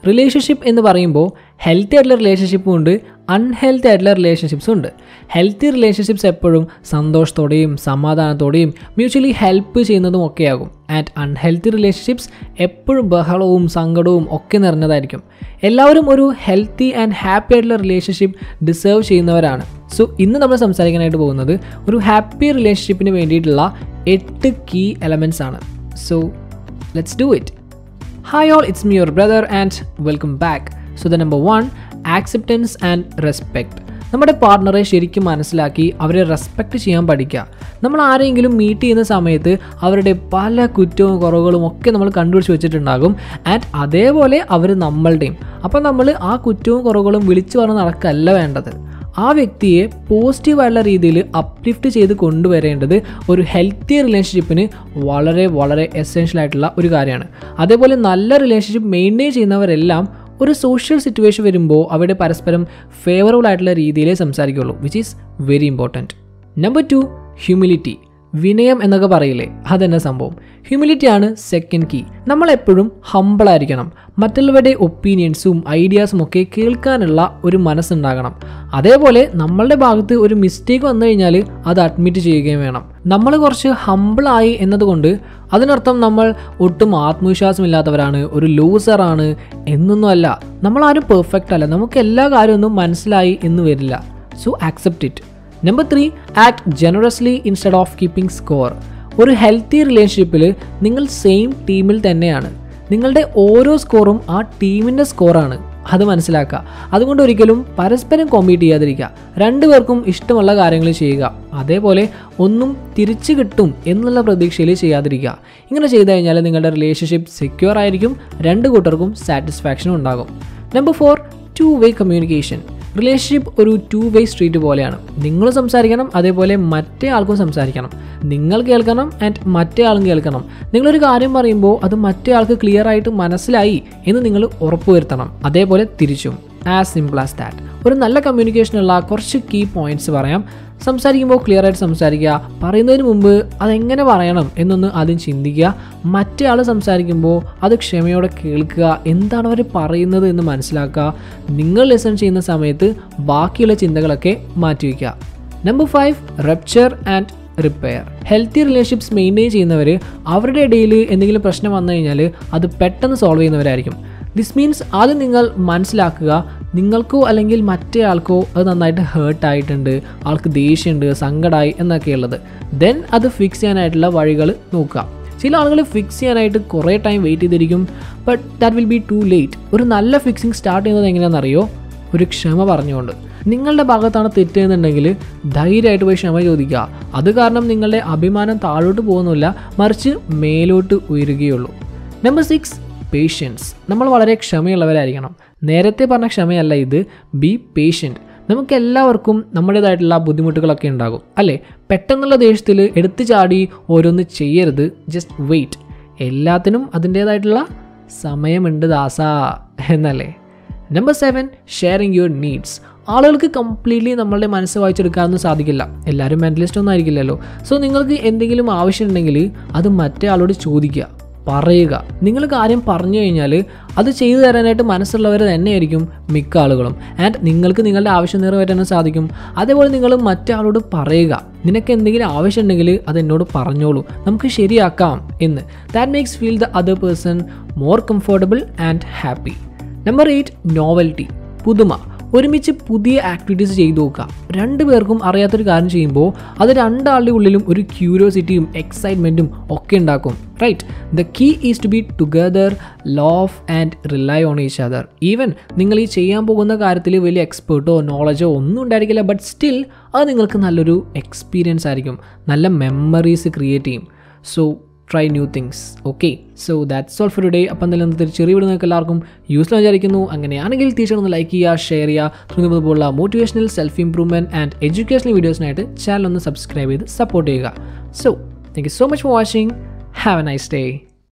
relationship എന്ന് പറയുമ്പോൾ healthy ആയിട്ടുള്ള റിലേഷൻഷിപ്പും ഉണ്ട് അൺഹെൽത്തി ആയിട്ടുള്ള റിലേഷൻഷിപ്സും ഉണ്ട് ഹെൽത്തി റിലേഷൻഷിപ്സ് എപ്പോഴും സന്തോഷത്തോടെയും സമാധാനത്തോടെയും മ്യൂച്വലി ഹെൽപ്പ് ചെയ്യുന്നതും ഒക്കെയാകും ആൻഡ് അൺഹെൽത്തി റിലേഷൻഷിപ്സ് എപ്പോഴും ബഹളവും സങ്കടവും ഒക്കെ നിറഞ്ഞതായിരിക്കും എല്ലാവരും ഒരു ഹെൽത്തി ആൻഡ് ഹാപ്പി ആയിട്ടുള്ള റിലേഷൻഷിപ്പ് ഡിസേർവ് ചെയ്യുന്നവരാണ് സോ ഇന്ന് നമ്മൾ സംസാരിക്കാനായിട്ട് പോകുന്നത് ഒരു ഹാപ്പി റിലേഷൻഷിപ്പിന് വേണ്ടിയിട്ടുള്ള എട്ട് കീ എലമെൻറ്റ്സ് ആണ് so let's do it hi all it's me your brother and welcome back so the number one acceptance and respect നമ്മുടെ പാർട്ണറെ ശരിക്കും മനസ്സിലാക്കി അവരെ റെസ്പെക്റ്റ് ചെയ്യാൻ പഠിക്കുക നമ്മൾ ആരെങ്കിലും മീറ്റ് ചെയ്യുന്ന സമയത്ത് അവരുടെ പല കുറ്റവും കുറവുകളും ഒക്കെ നമ്മൾ കണ്ടുപിടിച്ച് വെച്ചിട്ടുണ്ടാകും ആൻഡ് അതേപോലെ അവർ നമ്മളുടെയും അപ്പം നമ്മൾ ആ കുറ്റവും കുറവുകളും വിളിച്ചു പറഞ്ഞ് നടക്കല്ല വേണ്ടത് ആ വ്യക്തിയെ പോസിറ്റീവായിട്ടുള്ള രീതിയിൽ അപ്ലിഫ്റ്റ് ചെയ്ത് കൊണ്ടുവരേണ്ടത് ഒരു ഹെൽത്തി റിലേഷൻഷിപ്പിന് വളരെ വളരെ എസെൻഷ്യൽ ആയിട്ടുള്ള ഒരു കാര്യമാണ് അതേപോലെ നല്ല റിലേഷൻഷിപ്പ് മെയിൻറ്റെയിൻ ചെയ്യുന്നവരെല്ലാം ഒരു സോഷ്യൽ സിറ്റുവേഷൻ വരുമ്പോൾ അവിടെ പരസ്പരം ഫേവറബിൾ ആയിട്ടുള്ള രീതിയിലേ സംസാരിക്കുള്ളൂ which is very important number two humility വിനയം എന്നൊക്കെ പറയില്ലേ അതെന്നെ സംഭവം ഹ്യൂമിലിറ്റി ആണ് സെക്കൻഡ് കീ നമ്മൾ എപ്പോഴും ഹമ്പിളായിരിക്കണം മറ്റുള്ളവരുടെ ഒപ്പീനിയൻസും ഐഡിയാസും ഒക്കെ കേൾക്കാനുള്ള ഒരു മനസ്സുണ്ടാകണം അതേപോലെ നമ്മളുടെ ഭാഗത്ത് ഒരു മിസ്റ്റേക്ക് വന്നു കഴിഞ്ഞാൽ അത് അഡ്മിറ്റ് ചെയ്യുകയും വേണം നമ്മൾ കുറച്ച് ഹമ്പിളായി എന്നതുകൊണ്ട് അതിനർത്ഥം നമ്മൾ ഒട്ടും ആത്മവിശ്വാസമില്ലാത്തവരാണ് ഒരു ലൂസറാണ് എന്നൊന്നും അല്ല നമ്മളാരും പെർഫെക്റ്റ് അല്ല നമുക്ക് എല്ലാ കാര്യമൊന്നും മനസ്സിലായി എന്ന് വരില്ല so accept it number three act generously instead of keeping score ഒരു ഹെൽത്തി റിലേഷൻഷിപ്പിൽ നിങ്ങൾ സെയിം ടീമിൽ തന്നെയാണ് നിങ്ങളുടെ ഓരോ സ്കോറും ആ ടീമിൻ്റെ സ്കോറാണ് അത് മനസ്സിലാക്കുക അതുകൊണ്ട് ഒരിക്കലും പരസ്പരം കോമ്പീറ്റ് ചെയ്യാതിരിക്കുക രണ്ടുപേർക്കും ഇഷ്ടമുള്ള കാര്യങ്ങൾ ചെയ്യുക അതേപോലെ ഒന്നും തിരിച്ചു കിട്ടും എന്നുള്ള പ്രതീക്ഷയിൽ ചെയ്യാതിരിക്കുക ഇങ്ങനെ ചെയ്തു കഴിഞ്ഞാൽ നിങ്ങളുടെ റിലേഷൻഷിപ്പ് സെക്യൂർ ആയിരിക്കും രണ്ട് കൂട്ടർക്കും സാറ്റിസ്ഫാക്ഷനും ഉണ്ടാകും number four two way communication relationship ഒരു ടു വേ സ്ട്രീറ്റ് പോലെയാണ് നിങ്ങൾ സംസാരിക്കണം അതേപോലെ മറ്റേ ആൾക്കും സംസാരിക്കണം നിങ്ങൾ കേൾക്കണം ആൻഡ് മറ്റേ ആളും കേൾക്കണം നിങ്ങളൊരു കാര്യം പറയുമ്പോൾ അത് മറ്റേ ആൾക്ക് ക്ലിയർ ആയിട്ട് മനസ്സിലായി എന്ന് നിങ്ങൾ ഉറപ്പുവരുത്തണം അതേപോലെ തിരിച്ചും ആസ് സിമ്പിൾ ആസ് ദാറ്റ് ഒരു നല്ല കമ്മ്യൂണിക്കേഷനുള്ള കുറച്ച് കീ പോയിന്റ്സ് പറയാം സംസാരിക്കുമ്പോൾ ക്ലിയർ ആയിട്ട് സംസാരിക്കുക പറയുന്നതിന് മുമ്പ് അതെങ്ങനെ പറയണം എന്നൊന്ന് ആദ്യം ചിന്തിക്കുക മറ്റേ ആൾ സംസാരിക്കുമ്പോൾ അത് ക്ഷമയോടെ കേൾക്കുക എന്താണ് അവർ പറയുന്നത് എന്ന് മനസ്സിലാക്കുക നിങ്ങൾ ലിസൺ ചെയ്യുന്ന സമയത്ത് ബാക്കിയുള്ള ചിന്തകളൊക്കെ മാറ്റിവെക്കുക number five rupture and repair healthy relationships maintain ചെയ്യുന്നവർ അവരുടെ ഇടയിൽ എന്തെങ്കിലും പ്രശ്നം വന്നു കഴിഞ്ഞാൽ അത് പെട്ടെന്ന് സോൾവ് ചെയ്യുന്നവരായിരിക്കും ദിസ് മീൻസ് ആദ്യം നിങ്ങൾ മനസ്സിലാക്കുക നിങ്ങൾക്കോ അല്ലെങ്കിൽ മറ്റേ ആൾക്കോ അത് നന്നായിട്ട് ഹേർട്ട് ആയിട്ടുണ്ട് ആൾക്ക് ദേഷ്യമുണ്ട് സങ്കടമായി എന്നൊക്കെയുള്ളത് ദെൻ അത് ഫിക്സ് ചെയ്യാനായിട്ടുള്ള വഴികൾ നോക്കുക ചില ആളുകൾ ഫിക്സ് ചെയ്യാനായിട്ട് കുറേ ടൈം വെയിറ്റ് ചെയ്തിരിക്കും but that will be too late ഒരു നല്ല ഫിക്സിങ് സ്റ്റാർട്ട് ചെയ്യുന്നത് എങ്ങനെയാണെന്നറിയോ ഒരു ക്ഷമ പറഞ്ഞുകൊണ്ട് നിങ്ങളുടെ ഭാഗത്താണ് തെറ്റെന്നുണ്ടെങ്കിൽ ധൈര്യമായിട്ട് പോയി ക്ഷമ ചോദിക്കുക അത് കാരണം നിങ്ങളുടെ അഭിമാനം താഴോട്ട് പോകുന്നില്ല മറിച്ച് മേലോട്ട് ഉയരുകയുള്ളൂ നമ്പർ സിക്സ് പേഷ്യൻസ് നമ്മൾ വളരെ ക്ഷമയുള്ളവരായിരിക്കണം നേരത്തെ പറഞ്ഞ ക്ഷമയല്ല ഇത് ബി പേഷ്യൻറ്റ് നമുക്ക് എല്ലാവർക്കും നമ്മുടേതായിട്ടുള്ള ബുദ്ധിമുട്ടുകളൊക്കെ ഉണ്ടാകും അല്ലേ പെട്ടെന്നുള്ള ദേഷ്യത്തിൽ എടുത്തു ചാടി ഓരോന്ന് ചെയ്യരുത് ജസ്റ്റ് വെയിറ്റ് എല്ലാത്തിനും അതിൻ്റേതായിട്ടുള്ള സമയമുണ്ട് ദാസ എന്നല്ലേ number seven sharing your needs ആളുകൾക്ക് കംപ്ലീറ്റ്ലി നമ്മളുടെ മനസ്സ് വായിച്ചെടുക്കാനൊന്നും സാധിക്കില്ല എല്ലാവരും മെൻ്റലിസ്റ്റ് ഒന്നും ആയിരിക്കില്ലല്ലോ സോ നിങ്ങൾക്ക് എന്തെങ്കിലും ആവശ്യമുണ്ടെങ്കിൽ അത് മറ്റേ ആളോട് ചോദിക്കുക പറയുക നിങ്ങൾ കാര്യം പറഞ്ഞു കഴിഞ്ഞാൽ അത് ചെയ്തു തരാനായിട്ട് മനസ്സുള്ളവർ തന്നെയായിരിക്കും മിക്ക ആളുകളും ആൻഡ് നിങ്ങൾക്ക് നിങ്ങളുടെ ആവശ്യം നിറവേറ്റാനും സാധിക്കും അതേപോലെ നിങ്ങൾ മറ്റാളോട് പറയുക നിനക്ക് എന്തെങ്കിലും ആവശ്യമുണ്ടെങ്കിൽ അത് എന്നോട് പറഞ്ഞോളൂ നമുക്ക് ശരിയാക്കാം എന്ന് that makes feel the other person more comfortable and happy number eight novelty പുതുമ ഒരുമിച്ച് പുതിയ ആക്ടിവിറ്റീസ് ചെയ്തു നോക്കുക രണ്ടു പേർക്കും അറിയാത്തൊരു കാര്യം ചെയ്യുമ്പോൾ അത് രണ്ടാളുടെ ഉള്ളിലും ഒരു ക്യൂരിയോസിറ്റിയും എക്സൈറ്റ്മെൻറ്റും ഒക്കെ ഉണ്ടാക്കും right the key is to be together love and rely on each other even നിങ്ങൾ ഈ ചെയ്യാൻ പോകുന്ന കാര്യത്തിൽ വലിയ എക്സ്പേർട്ടോ നോളജോ ഒന്നും ഉണ്ടായിരിക്കില്ല ബട്ട് സ്റ്റിൽ അത് നിങ്ങൾക്ക് നല്ലൊരു എക്സ്പീരിയൻസ് ആയിരിക്കും നല്ല മെമ്മറീസ് ക്രിയേറ്റ് ചെയ്യും so try new things okay so that's all for day അപ്പം തന്നെ ഇന്നത്തെ ചെറിയ വീഡിയോ നിങ്ങൾക്ക് എല്ലാവർക്കും യൂസ്ഫുൾ വിചാരിക്കുന്നു അങ്ങനെയാണെങ്കിൽ തീർച്ചയായിട്ടും ഒന്ന് ലൈക്ക് ചെയ്യുക ഷെയർ ചെയ്യുക തുടങ്ങിയ പോലുള്ള motivational self improvement and educational വീഡിയോസിനായിട്ട് ചാനൽ ഒന്ന് സബ്സ്ക്രൈബ് ചെയ്ത് സപ്പോർട്ട് ചെയ്യുക so thank you so much for watching have a nice day